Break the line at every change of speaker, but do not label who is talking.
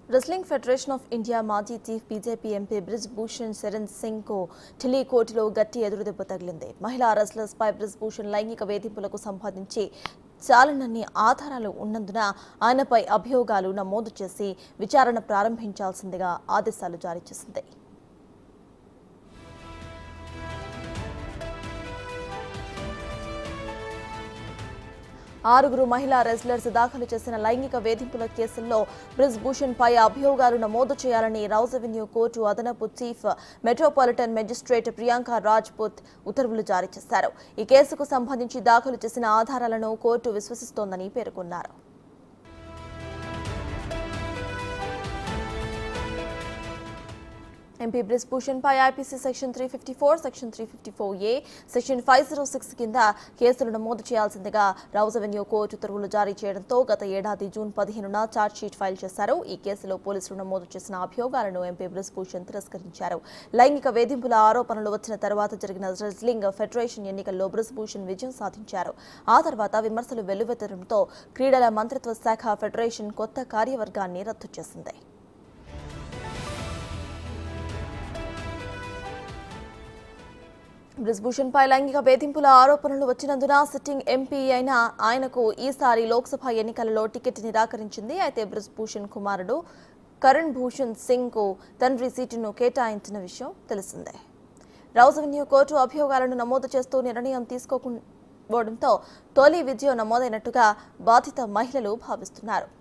wrestling federation of India మాజీ chief BJP MP Brij Bhushan Sharan Singh కు ఢిల్లీ కోర్టులో గట్టి ఎదురుదెబ్బ తగిలింది మహిళా రెస్లర్స్ పై బ్రిజ్ భూషణ్ లైంగిక వేధింపులకు సంబంధించి చాలనన్ని ఆధారాలు ఉన్నందున ఆయనపై అభియోగాలు నమోదు చేసి విచారణ ప్రారంభించాల్సిందిగా ఆదేశాలు జారీ చేసింది ఆరుగురు మహిళా రెజ్లర్స్ దాఖలు చేసిన లైంగిక వేధింపుల కేసుల్లో బ్రిజ్ భూషణ్ పై అభియోగాలు నమోదు చేయాలని రౌజ్ అవెన్యూ కోర్టు అదనపు chief metropolitan magistrate Priyanka Rajput ఉత్తర్వులు జారీ చేశారు ఈ కేసుకు సంబంధించి దాఖలు చేసిన ఆధారాలను కోర్టు విశ్వసిస్తోందని పేర్కొన్నారు ఎంపీ బ్రిజ్ భూషణ్ పై IPC section three fifty four section three fifty four A section five zero six కింద కేసులు నమోదు చేయాల్సిందిగా రౌజ్ అవెన్యూ కోర్టు ఉత్తర్వులు జారీ చేయడంతో గత ఏడాది జూన్ పదిహేనున ఛార్జ్షీట్ ఫైల్ చేశారు ఈ కేసులో పోలీసులు నమోదు చేసిన అభియోగాలను ఎంపీ బ్రిజ్ భూషణ్ తిరస్కరించారు లైంగిక వేధింపుల ఆరోపణలు వచ్చిన తర్వాత జరిగిన రెజ్లింగ్ ఫెడరేషన్ ఎన్నికల్లో బ్రిజ్ భూషణ్ విజయం సాధించారు ఆ తర్వాత విమర్శలు వెల్లువెత్తడంతో క్రీడల మంత్రిత్వ శాఖ ఫెడరేషన్ కొత్త కార్యవర్గాన్ని రద్దు చేసింది బ్రిజ్భూషణ్ పై లైంగిక వేధింపుల ఆరోపణలు వచ్చినందున సిట్టింగ్ ఎంపీ అయిన ఆయనకు ఈసారి లోక్సభ ఎన్నికలలో టికెట్ నిరాకరించింది అయితే బ్రిజ్భూషణ్ కుమారుడు కరణ్ భూషణ్ సింగ్ కు తండ్రి సీటును కేటాయించిన విషయం తెలిసిందే రౌజ్ అవెన్యూ కోర్టు అభియోగాలను నమోదు చేస్తూ నిర్ణయం తీసుకోకపోవడంతో తొలి విజయం నమోదైనట్టుగా బాధిత మహిళలు భావిస్తున్నారు